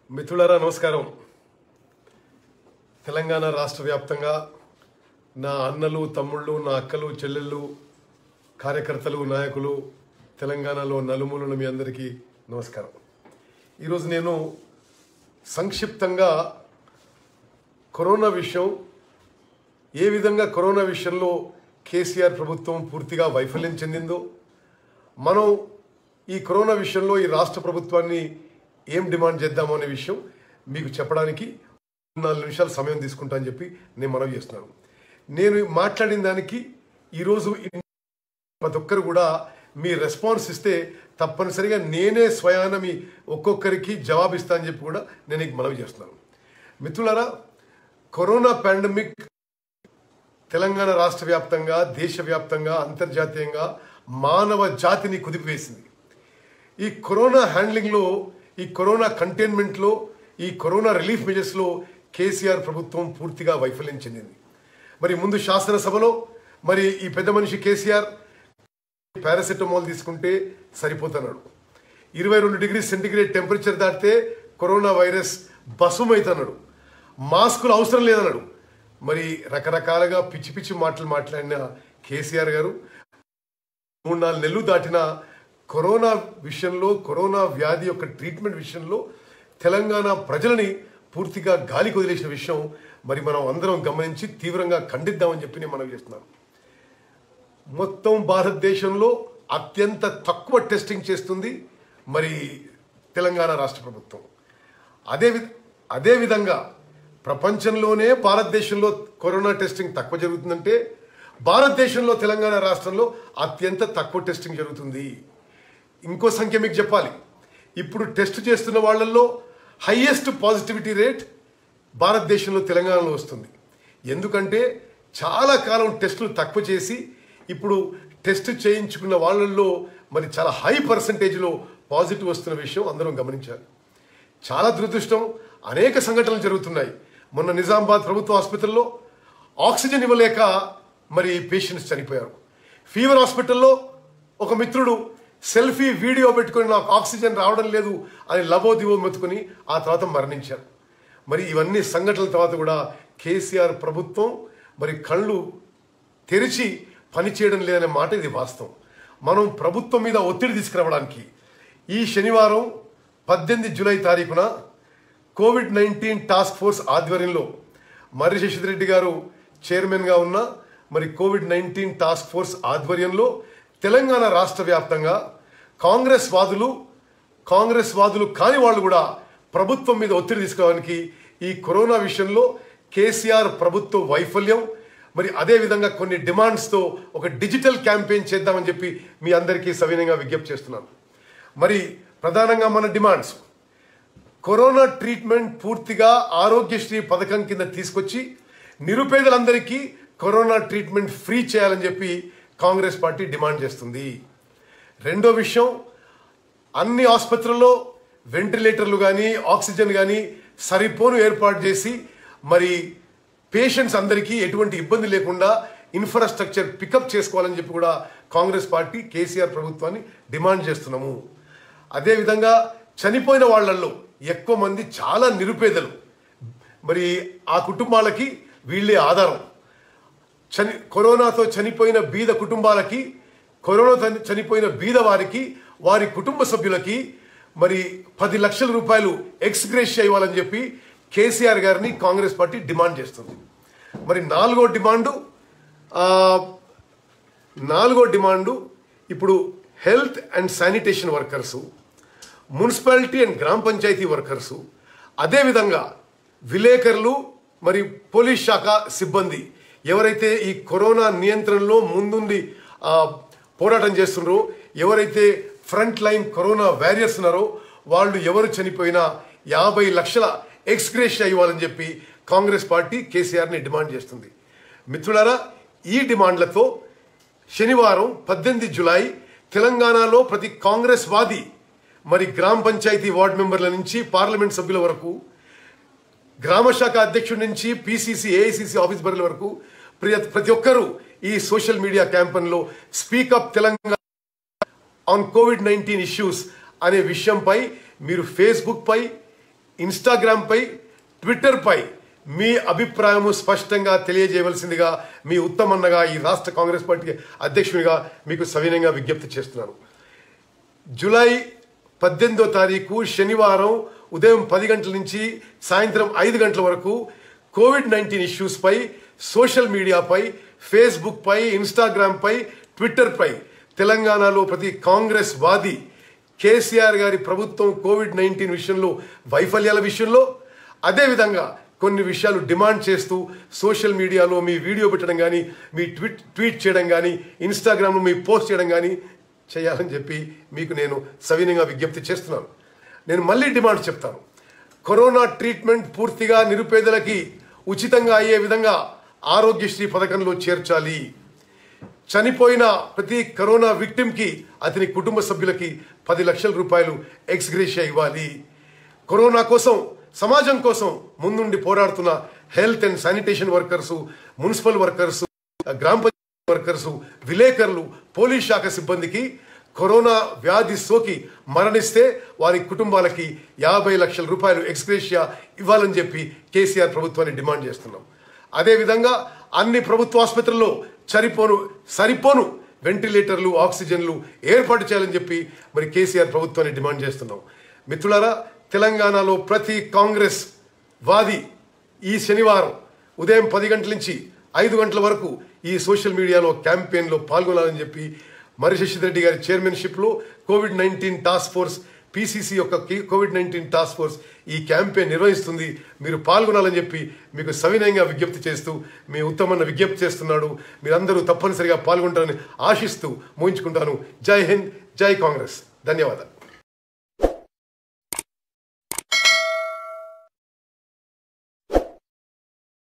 మిత్రులారా నమస్కారం తెలంగాణ రాష్ట్ర వ్యాప్తంగా నా అన్నలు తమ్ముళ్ళు నా అక్కలు చెల్లెళ్ళు కార్యకర్తలు నాయకులు తెలంగాణలో నలుమూలలు మీ అందరికీ నమస్కారం ఈరోజు నేను సంక్షిప్తంగా కరోనా విషయం ఏ విధంగా కరోనా విషయంలో కేసీఆర్ ప్రభుత్వం పూర్తిగా వైఫల్యం చెందిందో మనం ఈ కరోనా విషయంలో ఈ రాష్ట్ర ప్రభుత్వాన్ని ఏం డిమాండ్ చేద్దామో అనే విషయం మీకు చెప్పడానికి నాలుగు నిమిషాలు సమయం తీసుకుంటా అని చెప్పి నేను మనవి చేస్తున్నాను నేను మాట్లాడిన దానికి ఈరోజు ప్రతి ఒక్కరు కూడా మీ రెస్పాన్స్ ఇస్తే తప్పనిసరిగా నేనే స్వయాన మీ ఒక్కొక్కరికి జవాబిస్తా అని చెప్పి కూడా నేను మీకు మనవి చేస్తున్నాను మిత్రులారా కరోనా పాండమిక్ తెలంగాణ రాష్ట్ర వ్యాప్తంగా దేశవ్యాప్తంగా అంతర్జాతీయంగా మానవ జాతిని కుదిపివేసింది ఈ కరోనా హ్యాండ్లింగ్లో ఈ కరోనా కంటైన్మెంట్లో ఈ కరోనా రిలీఫ్ మెజర్స్లో కేసీఆర్ ప్రభుత్వం పూర్తిగా వైఫల్యం చెందింది మరి ముందు శాసనసభలో మరి ఈ పెద్ద మనిషి కేసీఆర్ పారాసెటమాల్ తీసుకుంటే సరిపోతున్నాడు ఇరవై రెండు డిగ్రీ సెంటిగ్రేడ్ టెంపరేచర్ దాటితే కరోనా వైరస్ బసుమైతున్నాడు మాస్కులు అవసరం లేదన్నాడు మరి రకరకాలుగా పిచ్చి పిచ్చి మాటలు మాట్లాడిన కేసీఆర్ గారు మూడు నాలుగు నెలలు దాటిన కరోనా విషయంలో కరోనా వ్యాధి యొక్క ట్రీట్మెంట్ విషయంలో తెలంగాణ ప్రజలని పూర్తిగా గాలికి వదిలేసిన విషయం మరి మనం అందరం గమనించి తీవ్రంగా ఖండిద్దామని చెప్పి నేను మనం చేస్తున్నాను మొత్తం భారతదేశంలో అత్యంత తక్కువ టెస్టింగ్ చేస్తుంది మరి తెలంగాణ రాష్ట్ర ప్రభుత్వం అదే వి- అదే విధంగా ప్రపంచంలోనే భారతదేశంలో కరోనా టెస్టింగ్ తక్కువ జరుగుతుందంటే భారతదేశంలో తెలంగాణ రాష్ట్రంలో అత్యంత తక్కువ టెస్టింగ్ జరుగుతుంది ఇంకో సంఖ్య మీకు చెప్పాలి ఇప్పుడు టెస్ట్ చేస్తున్న వాళ్ళల్లో హైయెస్ట్ పాజిటివిటీ రేట్ భారతదేశంలో తెలంగాణలో వస్తుంది ఎందుకంటే చాలా కాలం టెస్టులు తక్కువ చేసి ఇప్పుడు టెస్ట్ చేయించుకున్న వాళ్ళల్లో మరి చాలా హై పర్సంటేజ్లో పాజిటివ్ వస్తున్న విషయం అందరం గమనించాలి చాలా దురదృష్టం అనేక సంఘటనలు జరుగుతున్నాయి మొన్న నిజామాబాద్ ప్రభుత్వ ఆసుపత్రిలో ఆక్సిజన్ ఇవ్వలేక మరి పేషెంట్స్ చనిపోయారు ఫీవర్ హాస్పిటల్లో ఒక మిత్రుడు సెల్ఫీ వీడియో పెట్టుకొని నాకు ఆక్సిజన్ రావడం లేదు అని లబోదివో మెత్తుకొని ఆ తర్వాత మరణించారు మరి ఇవన్నీ సంఘటనల తర్వాత కూడా కేసీఆర్ ప్రభుత్వం మరి కళ్ళు తెరిచి పనిచేయడం లేదనే మాట ఇది వాస్తవం మనం ప్రభుత్వం మీద ఒత్తిడి తీసుకురావడానికి ఈ శనివారం పద్దెనిమిది జూలై తారీఖున కోవిడ్ నైన్టీన్ టాస్క్ ఫోర్స్ ఆధ్వర్యంలో మర్రి శశిధర్ రెడ్డి గారు చైర్మన్గా ఉన్న మరి కోవిడ్ నైన్టీన్ టాస్క్ ఫోర్స్ ఆధ్వర్యంలో తెలంగాణ రాష్ట్ర వ్యాప్తంగా కాంగ్రెస్ వాదులు కాంగ్రెస్ వాదులు కాని వాళ్ళు కూడా ప్రభుత్వం మీద ఒత్తిడి తీసుకోవడానికి ఈ కరోనా విషయంలో కేసీఆర్ ప్రభుత్వ వైఫల్యం మరి అదే విధంగా కొన్ని డిమాండ్స్తో ఒక డిజిటల్ క్యాంపెయిన్ చేద్దామని చెప్పి మీ అందరికీ సవినయంగా విజ్ఞప్తి చేస్తున్నాను మరి ప్రధానంగా మన డిమాండ్స్ కరోనా ట్రీట్మెంట్ పూర్తిగా ఆరోగ్యశ్రీ పథకం కింద తీసుకొచ్చి నిరుపేదలందరికీ కరోనా ట్రీట్మెంట్ ఫ్రీ చేయాలని చెప్పి కాంగ్రెస్ పార్టీ డిమాండ్ చేస్తుంది రెండో విషయం అన్ని ఆసుపత్రుల్లో వెంటిలేటర్లు కానీ ఆక్సిజన్ కానీ సరిపోను ఏర్పాటు చేసి మరి పేషెంట్స్ అందరికీ ఎటువంటి ఇబ్బంది లేకుండా ఇన్ఫ్రాస్ట్రక్చర్ పికప్ చేసుకోవాలని చెప్పి కూడా కాంగ్రెస్ పార్టీ కేసీఆర్ ప్రభుత్వాన్ని డిమాండ్ చేస్తున్నాము అదేవిధంగా చనిపోయిన వాళ్ళల్లో ఎక్కువ మంది చాలా నిరుపేదలు మరి ఆ కుటుంబాలకి వీళ్ళే ఆధారం చని కరోనాతో చనిపోయిన బీద కుటుంబాలకి కరోనాతో చనిపోయిన బీద వారికి వారి కుటుంబ సభ్యులకి మరి పది లక్షల రూపాయలు ఎక్స్గ్రేషియా ఇవ్వాలని చెప్పి కేసీఆర్ గారిని కాంగ్రెస్ పార్టీ డిమాండ్ చేస్తుంది మరి నాలుగో డిమాండు ఆ, నాలుగో డిమాండు ఇప్పుడు health and sanitation workers municipality and గ్రామ పంచాయతీ వర్కర్సు అదేవిధంగా విలేకరులు మరి పోలీస్ శాఖ సిబ్బంది ఎవరైతే ఈ కరోనా నియంత్రణలో ముందుండి ఆ, పోరాటం చేస్తున్నారో ఎవరైతే ఫ్రంట్ లైన్ కరోనా వారియర్స్ ఉన్నారో వాళ్ళు ఎవరు చనిపోయినా యాభై లక్షల ఎక్స్గ్రేషియా ఇవ్వాలని చెప్పి కాంగ్రెస్ పార్టీ కేసీఆర్ని డిమాండ్ చేస్తుంది మిత్రులారా ఈ డిమాండ్లతో శనివారం పద్దెనిమిది జులై తెలంగాణలో ప్రతి కాంగ్రెస్ వాది మరి గ్రామ పంచాయతీ వార్డు మెంబర్ల నుంచి పార్లమెంట్ సభ్యుల వరకు గ్రామ శాఖ అధ్యక్షుడి నుంచి పిసిసి ఏఐసిసి ఆఫీస్ బర్ల వరకు ప్రతి ప్రతి ఒక్కరూ ఈ సోషల్ మీడియా క్యాంపెయిన్లో speak up Telangana on COVID nineteen issues అనే విషయంపై మీరు ఫేస్బుక్ పై ఇన్స్టాగ్రామ్పై ట్విట్టర్పై మీ అభిప్రాయము స్పష్టంగా తెలియజేయవలసిందిగా మీ ఉత్తమన్నగా ఈ రాష్ట్ర కాంగ్రెస్ పార్టీ అధ్యక్షునిగా మీకు సవినయంగా విజ్ఞప్తి చేస్తున్నాను జూలై పద్దెనిమిదో తారీఖు శనివారం ఉదయం పది గంటల నుంచి సాయంత్రం ఐదు గంటల వరకు కోవిడ్ నైన్టీన్ ఇష్యూస్పై సోషల్ మీడియాపై ఫేస్బుక్పై ఇన్స్టాగ్రామ్పై ట్విట్టర్పై తెలంగాణలో ప్రతి కాంగ్రెస్ వాది కేసీఆర్ గారి ప్రభుత్వం కోవిడ్ నైన్టీన్ విషయంలో వైఫల్యాల విషయంలో అదేవిధంగా కొన్ని విషయాలు డిమాండ్ చేస్తూ సోషల్ మీడియాలో మీ వీడియో పెట్టడం కానీ మీ ట్వీట్ ట్వీట్ చేయడం కానీ ఇన్స్టాగ్రామ్లో మీ పోస్ట్ చేయడం కానీ చేయాలని చెప్పి మీకు నేను సవినయంగా విజ్ఞప్తి చేస్తున్నాను నేను మళ్ళీ డిమాండ్ చెప్తాను కరోనా ట్రీట్మెంట్ పూర్తిగా నిరుపేదలకి ఉచితంగా అయ్యే విధంగా ఆరోగ్యశ్రీ పథకంలో చేర్చాలి చనిపోయిన ప్రతి కరోనా విక్టిమ్కి అతని కుటుంబ సభ్యులకి పది లక్షల రూపాయలు ఎక్స్గ్రేషియా ఇవ్వాలి కరోనా కోసం సమాజం కోసం ముందుండి పోరాడుతున్న health and sanitation workers municipal workers గ్రామ పంచాయతీ వర్కర్స్ విలేకరులు పోలీస్ శాఖ సిబ్బందికి కరోనా వ్యాధి సోకి మరణిస్తే వారి కుటుంబాలకి యాభై లక్షల రూపాయలు ఎక్స్గ్రేషియా ఇవ్వాలని చెప్పి కేసీఆర్ ప్రభుత్వాన్ని డిమాండ్ చేస్తున్నాం అదేవిధంగా అన్ని ప్రభుత్వ ఆసుపత్రుల్లో సరిపోను సరిపోను వెంటిలేటర్లు ఆక్సిజన్లు ఏర్పాటు చేయాలని చెప్పి మరి కేసీఆర్ ప్రభుత్వాన్ని డిమాండ్ చేస్తున్నాం మిత్రులారా తెలంగాణలో ప్రతి కాంగ్రెస్ వాది ఈ శనివారం ఉదయం పది గంటల నుంచి ఐదు గంటల వరకు ఈ సోషల్ మీడియాలో క్యాంపెయిన్లో పాల్గొనాలని చెప్పి మరి శశిధర్ రెడ్డి గారి చైర్మన్షిప్లో COVID nineteen task force PCC యొక్క కి- కోవిడ్ నైన్టీన్ టాస్క్ ఫోర్స్ ఈ క్యాంపెయిన్ నిర్వహిస్తుంది మీరు పాల్గొనాలని చెప్పి మీకు సవినయంగా విజ్ఞప్తి చేస్తూ మీ ఉత్తమన్న విజ్ఞప్తి చేస్తున్నాడు మీరందరూ తప్పనిసరిగా పాల్గొంటారని ఆశిస్తూ ముగించుకుంటాను జై హింద్ జై కాంగ్రెస్ ధన్యవాదాలు